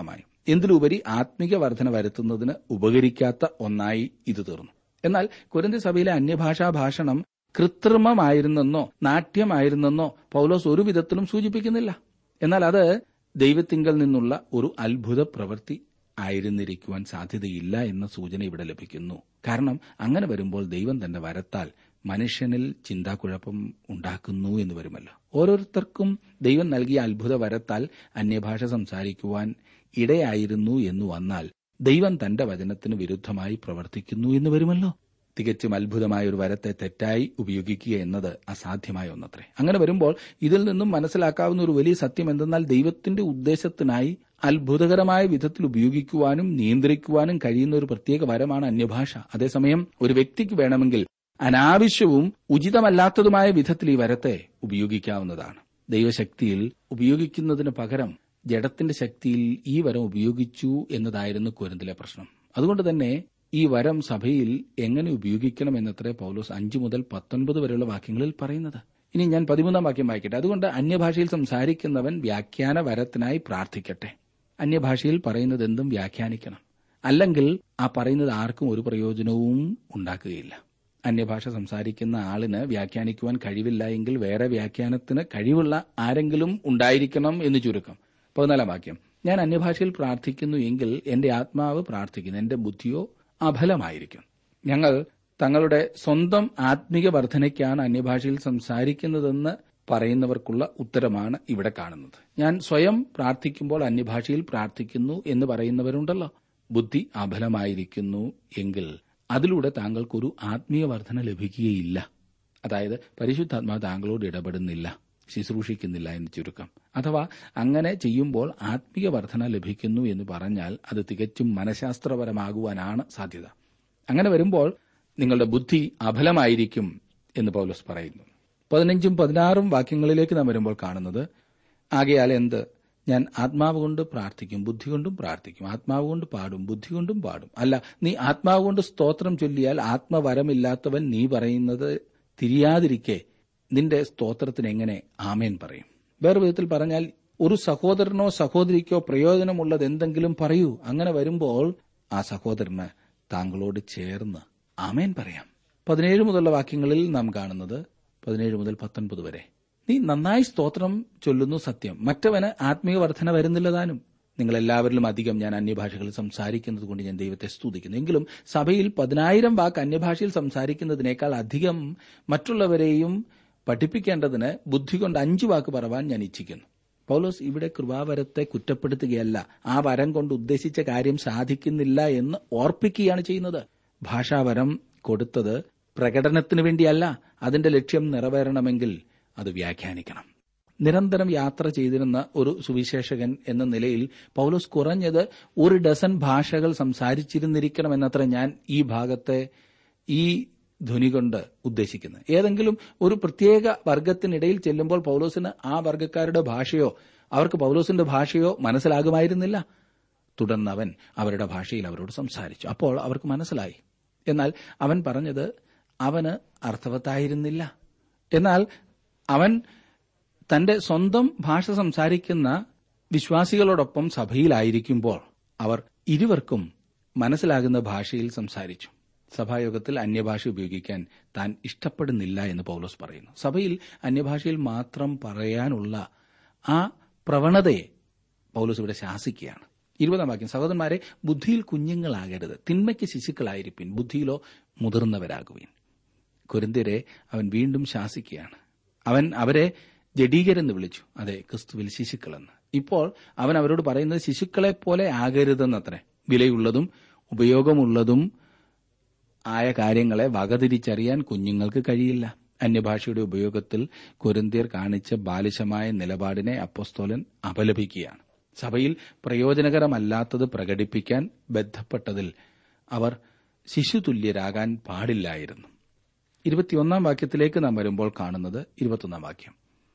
എന്തിലുപരി ആത്മിക വർധന വരുത്തുന്നതിന് ഉപകരിക്കാത്ത ഒന്നായി ഇത് തീർന്നു എന്നാൽ കുരന്തി സഭയിലെ അന്യഭാഷാ ഭാഷണം കൃത്രിമമായിരുന്നെന്നോ നാട്യമായിരുന്നെന്നോ പൗലോസ് ഒരു വിധത്തിലും സൂചിപ്പിക്കുന്നില്ല എന്നാൽ അത് ദൈവത്തിങ്കൽ നിന്നുള്ള ഒരു അത്ഭുത പ്രവൃത്തി ആയിരുന്നിരിക്കുവാൻ സാധ്യതയില്ല എന്ന സൂചന ഇവിടെ ലഭിക്കുന്നു കാരണം അങ്ങനെ വരുമ്പോൾ ദൈവം തന്റെ വരത്താൽ മനുഷ്യനിൽ ചിന്താക്കുഴപ്പം ഉണ്ടാക്കുന്നു എന്ന് വരുമല്ലോ ഓരോരുത്തർക്കും ദൈവം നൽകിയ അത്ഭുത വരത്താൽ അന്യഭാഷ സംസാരിക്കുവാൻ ഇടയായിരുന്നു എന്ന് വന്നാൽ ദൈവം തന്റെ വചനത്തിന് വിരുദ്ധമായി പ്രവർത്തിക്കുന്നു എന്ന് വരുമല്ലോ തികച്ചും അത്ഭുതമായ ഒരു വരത്തെ തെറ്റായി ഉപയോഗിക്കുക എന്നത് അസാധ്യമായ ഒന്നത്രേ അങ്ങനെ വരുമ്പോൾ ഇതിൽ നിന്നും മനസ്സിലാക്കാവുന്ന ഒരു വലിയ സത്യം എന്തെന്നാൽ ദൈവത്തിന്റെ ഉദ്ദേശത്തിനായി അത്ഭുതകരമായ വിധത്തിൽ ഉപയോഗിക്കുവാനും നിയന്ത്രിക്കുവാനും കഴിയുന്ന ഒരു പ്രത്യേക വരമാണ് അന്യഭാഷ അതേസമയം ഒരു വ്യക്തിക്ക് വേണമെങ്കിൽ അനാവശ്യവും ഉചിതമല്ലാത്തതുമായ വിധത്തിൽ ഈ വരത്തെ ഉപയോഗിക്കാവുന്നതാണ് ദൈവശക്തിയിൽ ഉപയോഗിക്കുന്നതിന് പകരം ജഡത്തിന്റെ ശക്തിയിൽ ഈ വരം ഉപയോഗിച്ചു എന്നതായിരുന്നു കുരന്തിലെ പ്രശ്നം അതുകൊണ്ട് തന്നെ ഈ വരം സഭയിൽ എങ്ങനെ ഉപയോഗിക്കണം എന്നത്രേ പൗലോസ് അഞ്ചു മുതൽ പത്തൊൻപത് വരെയുള്ള വാക്യങ്ങളിൽ പറയുന്നത് ഇനി ഞാൻ പതിമൂന്നാം വാക്യം വായിക്കട്ടെ അതുകൊണ്ട് അന്യഭാഷയിൽ സംസാരിക്കുന്നവൻ വ്യാഖ്യാന വരത്തിനായി പ്രാർത്ഥിക്കട്ടെ അന്യഭാഷയിൽ പറയുന്നത് എന്തും വ്യാഖ്യാനിക്കണം അല്ലെങ്കിൽ ആ പറയുന്നത് ആർക്കും ഒരു പ്രയോജനവും ഉണ്ടാക്കുകയില്ല അന്യഭാഷ സംസാരിക്കുന്ന ആളിന് വ്യാഖ്യാനിക്കുവാൻ കഴിവില്ല എങ്കിൽ വേറെ വ്യാഖ്യാനത്തിന് കഴിവുള്ള ആരെങ്കിലും ഉണ്ടായിരിക്കണം എന്ന് ചുരുക്കം പതിനാലാം വാക്യം ഞാൻ അന്യഭാഷയിൽ പ്രാർത്ഥിക്കുന്നു എങ്കിൽ എന്റെ ആത്മാവ് പ്രാർത്ഥിക്കുന്നു എന്റെ ബുദ്ധിയോ അഫലമായിരിക്കും ഞങ്ങൾ തങ്ങളുടെ സ്വന്തം ആത്മീക വർധനയ്ക്കാണ് അന്യഭാഷയിൽ സംസാരിക്കുന്നതെന്ന് പറയുന്നവർക്കുള്ള ഉത്തരമാണ് ഇവിടെ കാണുന്നത് ഞാൻ സ്വയം പ്രാർത്ഥിക്കുമ്പോൾ അന്യഭാഷയിൽ പ്രാർത്ഥിക്കുന്നു എന്ന് പറയുന്നവരുണ്ടല്ലോ ബുദ്ധി അഫലമായിരിക്കുന്നു എങ്കിൽ അതിലൂടെ താങ്കൾക്കൊരു ആത്മീയ വർധന ലഭിക്കുകയില്ല അതായത് പരിശുദ്ധാത്മാവ് താങ്കളോട് ഇടപെടുന്നില്ല ശുശ്രൂഷിക്കുന്നില്ല എന്ന് ചുരുക്കം അഥവാ അങ്ങനെ ചെയ്യുമ്പോൾ ആത്മീയ വർധന ലഭിക്കുന്നു എന്ന് പറഞ്ഞാൽ അത് തികച്ചും മനഃശാസ്ത്രപരമാകുവാനാണ് സാധ്യത അങ്ങനെ വരുമ്പോൾ നിങ്ങളുടെ ബുദ്ധി അഫലമായിരിക്കും എന്ന് പൗലോസ് പറയുന്നു പതിനഞ്ചും പതിനാറും വാക്യങ്ങളിലേക്ക് നാം വരുമ്പോൾ കാണുന്നത് ആകയാൽ എന്ത് ഞാൻ ആത്മാവ് കൊണ്ട് പ്രാർത്ഥിക്കും ബുദ്ധി കൊണ്ടും പ്രാർത്ഥിക്കും ആത്മാവ് കൊണ്ട് പാടും ബുദ്ധി കൊണ്ടും പാടും അല്ല നീ ആത്മാവ് കൊണ്ട് സ്തോത്രം ചൊല്ലിയാൽ ആത്മവരമില്ലാത്തവൻ നീ പറയുന്നത് തിരിയാതിരിക്കെ നിന്റെ സ്തോത്രത്തിന് എങ്ങനെ ആമേൻ പറയും വേറെ വിധത്തിൽ പറഞ്ഞാൽ ഒരു സഹോദരനോ സഹോദരിക്കോ പ്രയോജനമുള്ളത് എന്തെങ്കിലും പറയൂ അങ്ങനെ വരുമ്പോൾ ആ സഹോദരന് താങ്കളോട് ചേർന്ന് ആമേൻ പറയാം പതിനേഴ് മുതലുള്ള വാക്യങ്ങളിൽ നാം കാണുന്നത് പതിനേഴ് മുതൽ പത്തൊൻപത് വരെ നീ നന്നായി സ്തോത്രം ചൊല്ലുന്നു സത്യം മറ്റവന് ആത്മീയ വർധന വരുന്നില്ല താനും നിങ്ങൾ എല്ലാവരിലും അധികം ഞാൻ അന്യഭാഷകളിൽ സംസാരിക്കുന്നത് കൊണ്ട് ഞാൻ ദൈവത്തെ സ്തുതിക്കുന്നു എങ്കിലും സഭയിൽ പതിനായിരം വാക്ക് അന്യഭാഷയിൽ സംസാരിക്കുന്നതിനേക്കാൾ അധികം മറ്റുള്ളവരെയും പഠിപ്പിക്കേണ്ടതിന് ബുദ്ധി കൊണ്ട് അഞ്ചു വാക്ക് പറവാൻ ഞാൻ ഇച്ഛിക്കുന്നു പൗലോസ് ഇവിടെ കൃപാവരത്തെ കുറ്റപ്പെടുത്തുകയല്ല ആ വരം കൊണ്ട് ഉദ്ദേശിച്ച കാര്യം സാധിക്കുന്നില്ല എന്ന് ഓർപ്പിക്കുകയാണ് ചെയ്യുന്നത് ഭാഷാവരം കൊടുത്തത് പ്രകടനത്തിന് വേണ്ടിയല്ല അതിന്റെ ലക്ഷ്യം നിറവേറണമെങ്കിൽ അത് വ്യാഖ്യാനിക്കണം നിരന്തരം യാത്ര ചെയ്തിരുന്ന ഒരു സുവിശേഷകൻ എന്ന നിലയിൽ പൗലോസ് കുറഞ്ഞത് ഒരു ഡസൻ ഭാഷകൾ സംസാരിച്ചിരുന്നിരിക്കണം എന്നത്ര ഞാൻ ഈ ഭാഗത്തെ ഈ ധ്വനി കൊണ്ട് ഉദ്ദേശിക്കുന്നത് ഏതെങ്കിലും ഒരു പ്രത്യേക വർഗത്തിനിടയിൽ ചെല്ലുമ്പോൾ പൗലോസിന് ആ വർഗക്കാരുടെ ഭാഷയോ അവർക്ക് പൗലോസിന്റെ ഭാഷയോ മനസ്സിലാകുമായിരുന്നില്ല തുടർന്ന് അവൻ അവരുടെ ഭാഷയിൽ അവരോട് സംസാരിച്ചു അപ്പോൾ അവർക്ക് മനസ്സിലായി എന്നാൽ അവൻ പറഞ്ഞത് അവന് അർത്ഥവത്തായിരുന്നില്ല എന്നാൽ അവൻ തന്റെ സ്വന്തം ഭാഷ സംസാരിക്കുന്ന വിശ്വാസികളോടൊപ്പം സഭയിലായിരിക്കുമ്പോൾ അവർ ഇരുവർക്കും മനസ്സിലാകുന്ന ഭാഷയിൽ സംസാരിച്ചു സഭായോഗത്തിൽ അന്യഭാഷ ഉപയോഗിക്കാൻ താൻ ഇഷ്ടപ്പെടുന്നില്ല എന്ന് പൗലോസ് പറയുന്നു സഭയിൽ അന്യഭാഷയിൽ മാത്രം പറയാനുള്ള ആ പ്രവണതയെ പൗലോസ് ഇവിടെ ശാസിക്കുകയാണ് ഇരുപതാം വാക്യം സഹോദരന്മാരെ ബുദ്ധിയിൽ കുഞ്ഞുങ്ങളാകരുത് തിന്മയ്ക്ക് ശിശുക്കളായിരിപ്പിൻ ബുദ്ധിയിലോ മുതിർന്നവരാകുവിൻ കുരുന്തിരെ അവൻ വീണ്ടും ശാസിക്കുകയാണ് അവൻ അവരെ ജഡീകരെന്ന് വിളിച്ചു അതെ ക്രിസ്തുവിൽ ശിശുക്കളെന്ന് ഇപ്പോൾ അവൻ അവരോട് പറയുന്നത് ശിശുക്കളെ പോലെ ആകരുതെന്നത്രേ വിലയുള്ളതും ഉപയോഗമുള്ളതും ആയ കാര്യങ്ങളെ വകതിരിച്ചറിയാൻ കുഞ്ഞുങ്ങൾക്ക് കഴിയില്ല അന്യഭാഷയുടെ ഉപയോഗത്തിൽ കൊരിന്തിയർ കാണിച്ച ബാലിശമായ നിലപാടിനെ അപ്പോസ്തോലൻ അപലപിക്കുകയാണ് സഭയിൽ പ്രയോജനകരമല്ലാത്തത് പ്രകടിപ്പിക്കാൻ ബന്ധപ്പെട്ടതിൽ അവർ ശിശുതുല്യരാകാൻ പാടില്ലായിരുന്നു ഇരുപത്തിയൊന്നാം വാക്യത്തിലേക്ക് നാം വരുമ്പോൾ കാണുന്നത് ഇരുപത്തൊന്നാം വാക്യം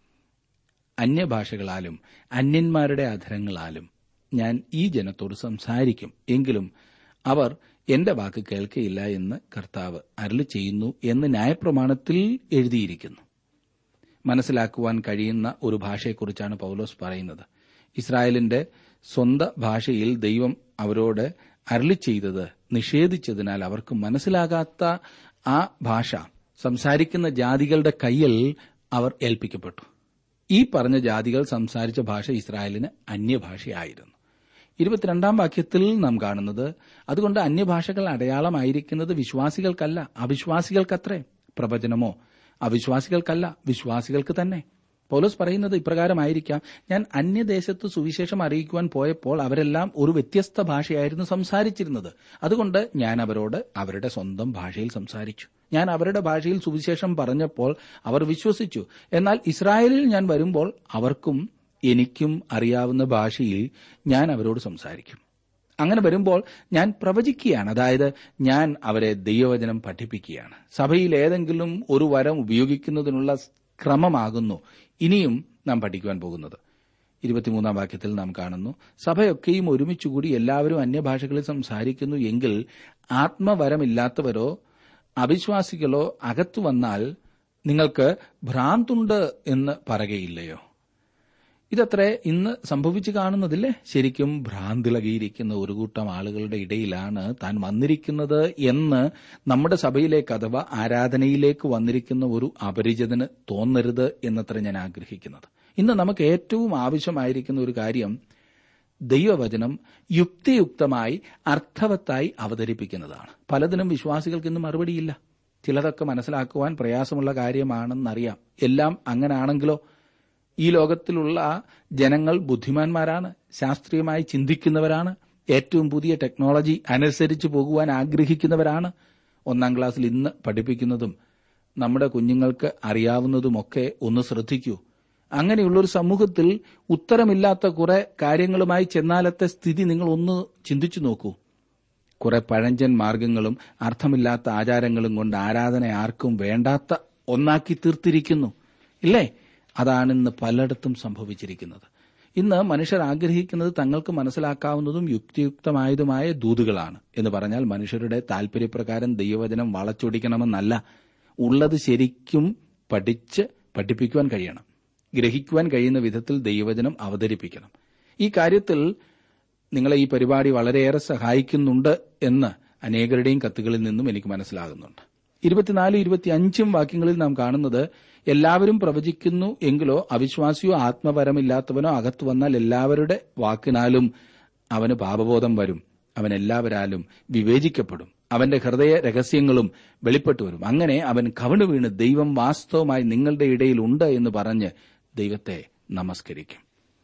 അന്യഭാഷകളാലും അന്യന്മാരുടെ അധരങ്ങളാലും ഞാൻ ഈ ജനത്തോട് സംസാരിക്കും എങ്കിലും അവർ എന്റെ വാക്ക് കേൾക്കയില്ല എന്ന് കർത്താവ് അരളി ചെയ്യുന്നു എന്ന് ന്യായപ്രമാണത്തിൽ എഴുതിയിരിക്കുന്നു മനസ്സിലാക്കുവാൻ കഴിയുന്ന ഒരു ഭാഷയെക്കുറിച്ചാണ് പൗലോസ് പറയുന്നത് ഇസ്രായേലിന്റെ സ്വന്ത ഭാഷയിൽ ദൈവം അവരോട് അരളി ചെയ്തത് നിഷേധിച്ചതിനാൽ അവർക്ക് മനസ്സിലാകാത്ത ആ ഭാഷ സംസാരിക്കുന്ന ജാതികളുടെ കയ്യിൽ അവർ ഏൽപ്പിക്കപ്പെട്ടു ഈ പറഞ്ഞ ജാതികൾ സംസാരിച്ച ഭാഷ ഇസ്രായേലിന് അന്യഭാഷയായിരുന്നു ഇരുപത്തിരണ്ടാം വാക്യത്തിൽ നാം കാണുന്നത് അതുകൊണ്ട് അന്യഭാഷകൾ അടയാളമായിരിക്കുന്നത് വിശ്വാസികൾക്കല്ല അവിശ്വാസികൾക്കത്രേ പ്രവചനമോ അവിശ്വാസികൾക്കല്ല വിശ്വാസികൾക്ക് തന്നെ പൗലോസ് പറയുന്നത് ഇപ്രകാരമായിരിക്കാം ഞാൻ അന്യദേശത്ത് സുവിശേഷം അറിയിക്കുവാൻ പോയപ്പോൾ അവരെല്ലാം ഒരു വ്യത്യസ്ത ഭാഷയായിരുന്നു സംസാരിച്ചിരുന്നത് അതുകൊണ്ട് ഞാൻ അവരോട് അവരുടെ സ്വന്തം ഭാഷയിൽ സംസാരിച്ചു ഞാൻ അവരുടെ ഭാഷയിൽ സുവിശേഷം പറഞ്ഞപ്പോൾ അവർ വിശ്വസിച്ചു എന്നാൽ ഇസ്രായേലിൽ ഞാൻ വരുമ്പോൾ അവർക്കും എനിക്കും അറിയാവുന്ന ഭാഷയിൽ ഞാൻ അവരോട് സംസാരിക്കും അങ്ങനെ വരുമ്പോൾ ഞാൻ പ്രവചിക്കുകയാണ് അതായത് ഞാൻ അവരെ ദൈവവചനം പഠിപ്പിക്കുകയാണ് സഭയിൽ ഏതെങ്കിലും ഒരു വരം ഉപയോഗിക്കുന്നതിനുള്ള ക്രമമാകുന്നു ഇനിയും നാം പഠിക്കുവാൻ പോകുന്നത് ഇരുപത്തിമൂന്നാം വാക്യത്തിൽ നാം കാണുന്നു സഭയൊക്കെയും ഒരുമിച്ചുകൂടി എല്ലാവരും അന്യഭാഷകളിൽ സംസാരിക്കുന്നു എങ്കിൽ ആത്മവരമില്ലാത്തവരോ അവിശ്വാസികളോ അകത്തു വന്നാൽ നിങ്ങൾക്ക് ഭ്രാന്തുണ്ട് എന്ന് പറകയില്ലയോ ഇതത്രേ ഇന്ന് സംഭവിച്ചു കാണുന്നതില്ലേ ശരിക്കും ഭ്രാന്തിളകിയിരിക്കുന്ന ഒരു കൂട്ടം ആളുകളുടെ ഇടയിലാണ് താൻ വന്നിരിക്കുന്നത് എന്ന് നമ്മുടെ സഭയിലേക്ക് അഥവാ ആരാധനയിലേക്ക് വന്നിരിക്കുന്ന ഒരു അപരിചിതന് തോന്നരുത് എന്നത്ര ഞാൻ ആഗ്രഹിക്കുന്നത് ഇന്ന് നമുക്ക് ഏറ്റവും ആവശ്യമായിരിക്കുന്ന ഒരു കാര്യം ദൈവവചനം യുക്തിയുക്തമായി അർത്ഥവത്തായി അവതരിപ്പിക്കുന്നതാണ് പലതിനും വിശ്വാസികൾക്ക് ഇന്ന് മറുപടിയില്ല ചിലതൊക്കെ മനസ്സിലാക്കുവാൻ പ്രയാസമുള്ള കാര്യമാണെന്നറിയാം എല്ലാം അങ്ങനാണെങ്കിലോ ഈ ലോകത്തിലുള്ള ജനങ്ങൾ ബുദ്ധിമാന്മാരാണ് ശാസ്ത്രീയമായി ചിന്തിക്കുന്നവരാണ് ഏറ്റവും പുതിയ ടെക്നോളജി അനുസരിച്ച് പോകുവാൻ ആഗ്രഹിക്കുന്നവരാണ് ഒന്നാം ക്ലാസ്സിൽ ഇന്ന് പഠിപ്പിക്കുന്നതും നമ്മുടെ കുഞ്ഞുങ്ങൾക്ക് അറിയാവുന്നതുമൊക്കെ ഒന്ന് ശ്രദ്ധിക്കൂ അങ്ങനെയുള്ളൊരു സമൂഹത്തിൽ ഉത്തരമില്ലാത്ത കുറെ കാര്യങ്ങളുമായി ചെന്നാലത്തെ സ്ഥിതി നിങ്ങൾ ഒന്ന് ചിന്തിച്ചു നോക്കൂ കുറെ പഴഞ്ചൻ മാർഗങ്ങളും അർത്ഥമില്ലാത്ത ആചാരങ്ങളും കൊണ്ട് ആരാധന ആർക്കും വേണ്ടാത്ത ഒന്നാക്കി തീർത്തിരിക്കുന്നു ഇല്ലേ അതാണ് ഇന്ന് പലയിടത്തും സംഭവിച്ചിരിക്കുന്നത് ഇന്ന് മനുഷ്യർ ആഗ്രഹിക്കുന്നത് തങ്ങൾക്ക് മനസ്സിലാക്കാവുന്നതും യുക്തിയുക്തമായതുമായ ദൂതുകളാണ് എന്ന് പറഞ്ഞാൽ മനുഷ്യരുടെ താൽപര്യപ്രകാരം ദൈവവചനം വളച്ചൊടിക്കണമെന്നല്ല ഉള്ളത് ശരിക്കും പഠിച്ച് പഠിപ്പിക്കുവാൻ കഴിയണം ഗ്രഹിക്കുവാൻ കഴിയുന്ന വിധത്തിൽ ദൈവവചനം അവതരിപ്പിക്കണം ഈ കാര്യത്തിൽ നിങ്ങളെ ഈ പരിപാടി വളരെയേറെ സഹായിക്കുന്നുണ്ട് എന്ന് അനേകരുടെയും കത്തുകളിൽ നിന്നും എനിക്ക് മനസ്സിലാകുന്നുണ്ട് ഇരുപത്തിനാല് ഇരുപത്തിയഞ്ചും വാക്യങ്ങളിൽ നാം കാണുന്നത് എല്ലാവരും പ്രവചിക്കുന്നു എങ്കിലോ അവിശ്വാസിയോ ആത്മപരമില്ലാത്തവനോ അകത്തു വന്നാൽ എല്ലാവരുടെ വാക്കിനാലും അവന് പാപബോധം വരും അവൻ എല്ലാവരാലും വിവേചിക്കപ്പെടും അവന്റെ ഹൃദയ രഹസ്യങ്ങളും വെളിപ്പെട്ടു വരും അങ്ങനെ അവൻ കവിണ് വീണ് ദൈവം വാസ്തവമായി നിങ്ങളുടെ ഇടയിൽ ഉണ്ട് എന്ന് പറഞ്ഞ് ദൈവത്തെ നമസ്കരിക്കും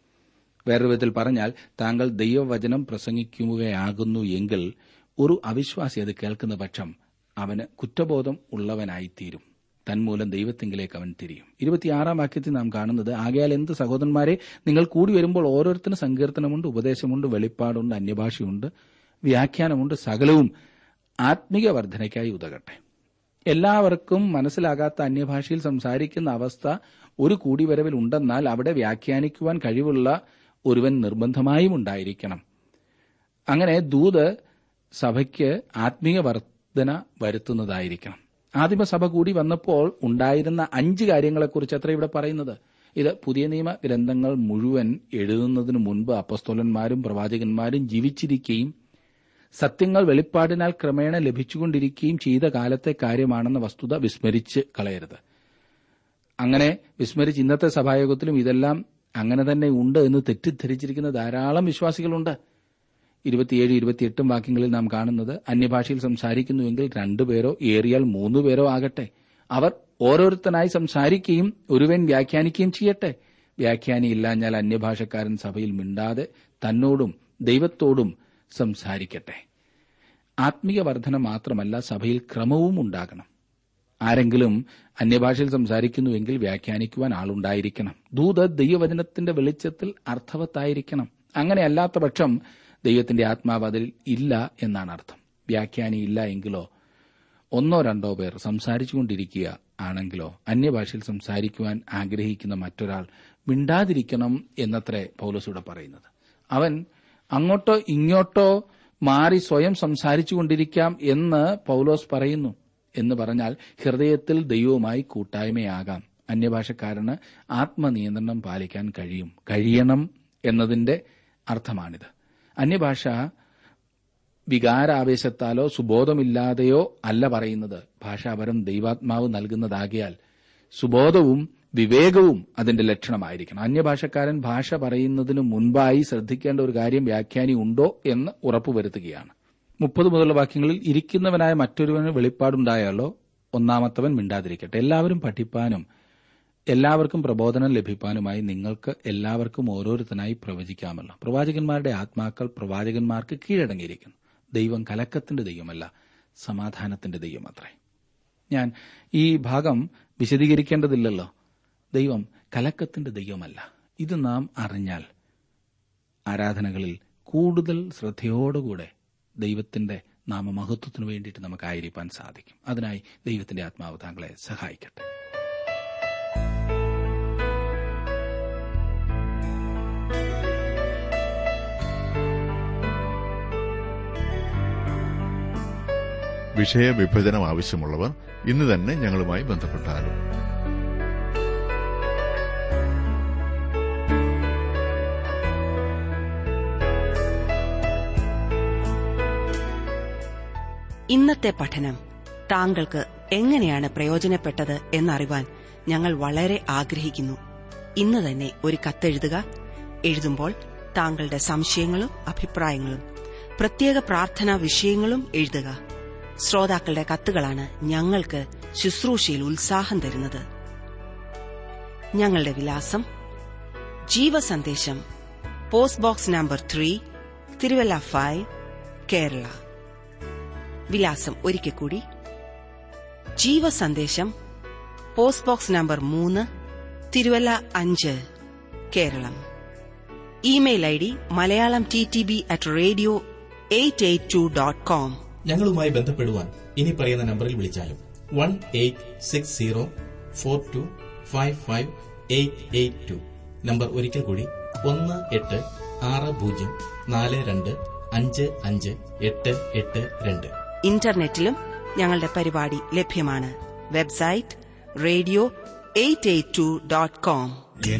വേറൊരു വിധത്തിൽ പറഞ്ഞാൽ താങ്കൾ ദൈവവചനം പ്രസംഗിക്കുകയാകുന്നു എങ്കിൽ ഒരു അവിശ്വാസി അത് കേൾക്കുന്ന പക്ഷം അവന് കുറ്റബോധം ഉള്ളവനായിത്തീരും തന്മൂലം ദൈവത്തിങ്കിലേക്ക് അവൻ തിരിയും ഇരുപത്തിയാറാം വാക്യത്തിൽ നാം കാണുന്നത് ആകയാൽ എന്ത് സഹോദരന്മാരെ നിങ്ങൾ കൂടി വരുമ്പോൾ ഓരോരുത്തരും സങ്കീർത്തനമുണ്ട് ഉപദേശമുണ്ട് വെളിപ്പാടുണ്ട് അന്യഭാഷയുണ്ട് വ്യാഖ്യാനമുണ്ട് സകലവും ആത്മിക വർധനയ്ക്കായി ഉതകട്ടെ എല്ലാവർക്കും മനസ്സിലാകാത്ത അന്യഭാഷയിൽ സംസാരിക്കുന്ന അവസ്ഥ ഒരു കൂടിവരവിൽ ഉണ്ടെന്നാൽ അവിടെ വ്യാഖ്യാനിക്കുവാൻ കഴിവുള്ള ഒരുവൻ നിർബന്ധമായും ഉണ്ടായിരിക്കണം അങ്ങനെ ദൂത് സഭയ്ക്ക് ആത്മീയ വർധന വരുത്തുന്നതായിരിക്കണം ആദിമസഭ കൂടി വന്നപ്പോൾ ഉണ്ടായിരുന്ന അഞ്ച് കാര്യങ്ങളെക്കുറിച്ച് അത്ര ഇവിടെ പറയുന്നത് ഇത് പുതിയ നിയമ ഗ്രന്ഥങ്ങൾ മുഴുവൻ എഴുതുന്നതിനു മുൻപ് അപ്പസ്തോലന്മാരും പ്രവാചകന്മാരും ജീവിച്ചിരിക്കുകയും സത്യങ്ങൾ വെളിപ്പാടിനാൽ ക്രമേണ ലഭിച്ചുകൊണ്ടിരിക്കുകയും ചെയ്ത കാലത്തെ കാര്യമാണെന്ന വസ്തുത വിസ്മരിച്ച് കളയരുത് അങ്ങനെ വിസ്മരിച്ച് ഇന്നത്തെ സഭായോഗത്തിലും ഇതെല്ലാം അങ്ങനെ തന്നെ ഉണ്ട് എന്ന് തെറ്റിദ്ധരിച്ചിരിക്കുന്ന ധാരാളം വിശ്വാസികളുണ്ട് ഇരുപത്തിയേഴ് ഇരുപത്തിയെട്ടും വാക്യങ്ങളിൽ നാം കാണുന്നത് അന്യഭാഷയിൽ സംസാരിക്കുന്നുവെങ്കിൽ രണ്ടുപേരോ ഏറിയാൽ മൂന്നുപേരോ ആകട്ടെ അവർ ഓരോരുത്തനായി സംസാരിക്കുകയും ഒരുവൻ വ്യാഖ്യാനിക്കുകയും ചെയ്യട്ടെ വ്യാഖ്യാനിയില്ലാഞ്ഞാൽ അന്യഭാഷക്കാരൻ സഭയിൽ മിണ്ടാതെ തന്നോടും ദൈവത്തോടും സംസാരിക്കട്ടെ ആത്മീയ വർധന മാത്രമല്ല സഭയിൽ ക്രമവും ഉണ്ടാകണം ആരെങ്കിലും അന്യഭാഷയിൽ സംസാരിക്കുന്നുവെങ്കിൽ വ്യാഖ്യാനിക്കുവാൻ ആളുണ്ടായിരിക്കണം ദൂത് ദൈവവചനത്തിന്റെ വെളിച്ചത്തിൽ അർത്ഥവത്തായിരിക്കണം അങ്ങനെയല്ലാത്ത പക്ഷം ദൈവത്തിന്റെ ആത്മാവ് അതിൽ ഇല്ല എന്നാണ് അർത്ഥം വ്യാഖ്യാനി ഇല്ല എങ്കിലോ ഒന്നോ രണ്ടോ പേർ സംസാരിച്ചുകൊണ്ടിരിക്കുക ആണെങ്കിലോ അന്യഭാഷയിൽ സംസാരിക്കുവാൻ ആഗ്രഹിക്കുന്ന മറ്റൊരാൾ മിണ്ടാതിരിക്കണം എന്നത്രേ പൗലസൂടെ പറയുന്നത് അവൻ അങ്ങോട്ടോ ഇങ്ങോട്ടോ മാറി സ്വയം സംസാരിച്ചുകൊണ്ടിരിക്കാം എന്ന് പൗലോസ് പറയുന്നു എന്ന് പറഞ്ഞാൽ ഹൃദയത്തിൽ ദൈവവുമായി കൂട്ടായ്മയാകാം അന്യഭാഷക്കാരന് ആത്മനിയന്ത്രണം പാലിക്കാൻ കഴിയും കഴിയണം എന്നതിന്റെ അർത്ഥമാണിത് അന്യഭാഷ വികാരാവേശത്താലോ സുബോധമില്ലാതെയോ അല്ല പറയുന്നത് ഭാഷാപരം ദൈവാത്മാവ് നൽകുന്നതാകിയാൽ സുബോധവും വിവേകവും അതിന്റെ ലക്ഷണമായിരിക്കണം അന്യഭാഷക്കാരൻ ഭാഷ പറയുന്നതിനു മുൻപായി ശ്രദ്ധിക്കേണ്ട ഒരു കാര്യം വ്യാഖ്യാനി ഉണ്ടോ എന്ന് ഉറപ്പുവരുത്തുകയാണ് മുപ്പത് മുതലുള്ള വാക്യങ്ങളിൽ ഇരിക്കുന്നവനായ മറ്റൊരുവന് വെളിപ്പാടുണ്ടായാലോ ഒന്നാമത്തവൻ മിണ്ടാതിരിക്കട്ടെ എല്ലാവരും പഠിപ്പാനും എല്ലാവർക്കും പ്രബോധനം ലഭിക്കാനുമായി നിങ്ങൾക്ക് എല്ലാവർക്കും ഓരോരുത്തനായി പ്രവചിക്കാമല്ലോ പ്രവാചകന്മാരുടെ ആത്മാക്കൾ പ്രവാചകന്മാർക്ക് കീഴടങ്ങിയിരിക്കുന്നു ദൈവം കലക്കത്തിന്റെ ദൈവമല്ല സമാധാനത്തിന്റെ ദൈവമത്രേ ഞാൻ ഈ ഭാഗം വിശദീകരിക്കേണ്ടതില്ലല്ലോ ദൈവം കലക്കത്തിന്റെ ദൈവമല്ല ഇത് നാം അറിഞ്ഞാൽ ആരാധനകളിൽ കൂടുതൽ ശ്രദ്ധയോടുകൂടെ ദൈവത്തിന്റെ നാമമഹത്വത്തിനു വേണ്ടിയിട്ട് നമുക്കായിരിക്കാൻ സാധിക്കും അതിനായി ദൈവത്തിന്റെ ആത്മാവ് താങ്കളെ സഹായിക്കട്ടെ വിഷയവിഭജനം ആവശ്യമുള്ളവർ ഇന്ന് തന്നെ ഞങ്ങളുമായി ബന്ധപ്പെട്ടാലും ഇന്നത്തെ പഠനം താങ്കൾക്ക് എങ്ങനെയാണ് പ്രയോജനപ്പെട്ടത് എന്നറിവാൻ ഞങ്ങൾ വളരെ ആഗ്രഹിക്കുന്നു ഇന്ന് തന്നെ ഒരു കത്തെഴുതുക എഴുതുമ്പോൾ താങ്കളുടെ സംശയങ്ങളും അഭിപ്രായങ്ങളും പ്രത്യേക പ്രാർത്ഥനാ വിഷയങ്ങളും എഴുതുക ശ്രോതാക്കളുടെ കത്തുകളാണ് ഞങ്ങൾക്ക് ശുശ്രൂഷയിൽ ഉത്സാഹം തരുന്നത് ഞങ്ങളുടെ വിലാസം Jeevasandesham post box number three Thiruvalla five Kerala വിലാസം ഒരിക്കൽ കൂടി ജീവസന്ദേശം പോസ്റ്റ് ബോക്സ് നമ്പർ മൂന്ന് തിരുവല്ല അഞ്ച് Keralam email I D Malayalam T T B at radio eight eight two dot com ഞങ്ങളുമായി ബന്ധപ്പെടുവാൻ ഇനി പറയുന്ന നമ്പറിൽ വിളിച്ചാലും one eight six zero four two five five eight eight two number ഒരിക്കൽ കൂടി ഒന്ന് എട്ട് ആറ് പൂജ്യം നാല് രണ്ട് അഞ്ച് അഞ്ച് എട്ട് എട്ട് രണ്ട് ഇന്റർനെറ്റിലും ഞങ്ങളുടെ പരിപാടി ലഭ്യമാണ് website radio eight eight two dot com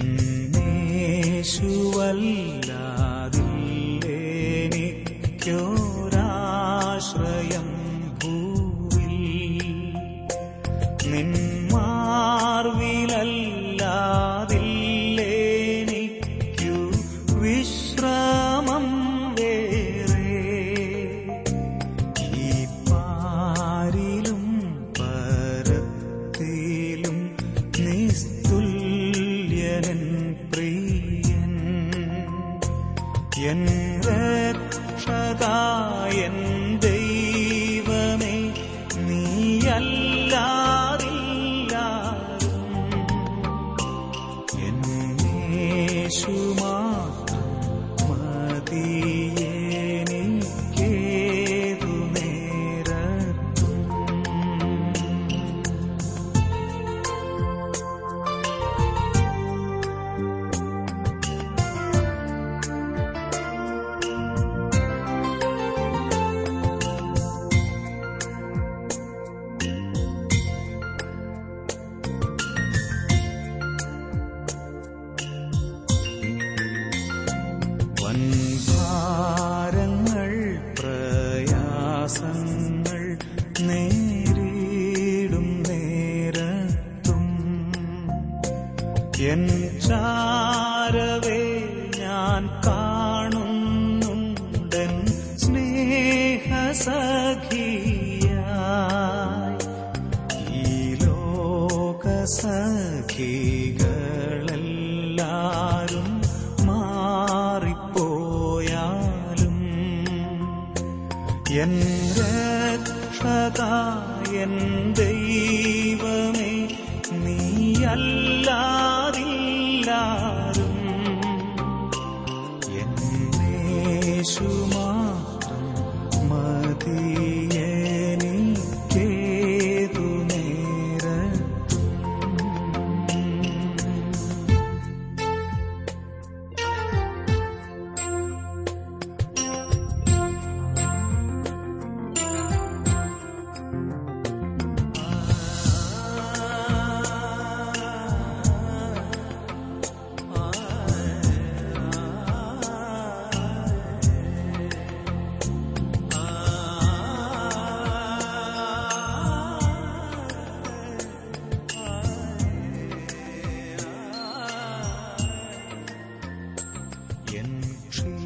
ോരാശ്രയം ഭൂവിൽ നിന്മാർവിലല്ലാതില്ലേനിക്കു വിശ്രമം വേറെ ഈ പാരിലും പരത്തിലും നിസ്തുല്യനൻ പ്രിയൻ എൻ രക്ഷകായൻ ദൈവമേ നീയല്ലാതില്ലാരും എന്നേശുമാത്രം മതിയെനിക്കേതു നേരത്തും വൻഭാരങ്ങൾ പ്രയാസങ്ങൾ നേരിടും നേരത്തും എൻ ചാരവേ ഞാൻ കാണുന്നുണ്ടൻ സ്നേഹസഖിയായി ഈ ലോകസഖികളെല്ലാരും മാറിപ്പോയാലും എൻ രക്ഷകായൻ ദൈവമേ നീയല്ലാതില്ലാരും എന്നേശുമാത്രം മതിയെനിക്കേതു നേരത്തും എൻ ക്ഷീണം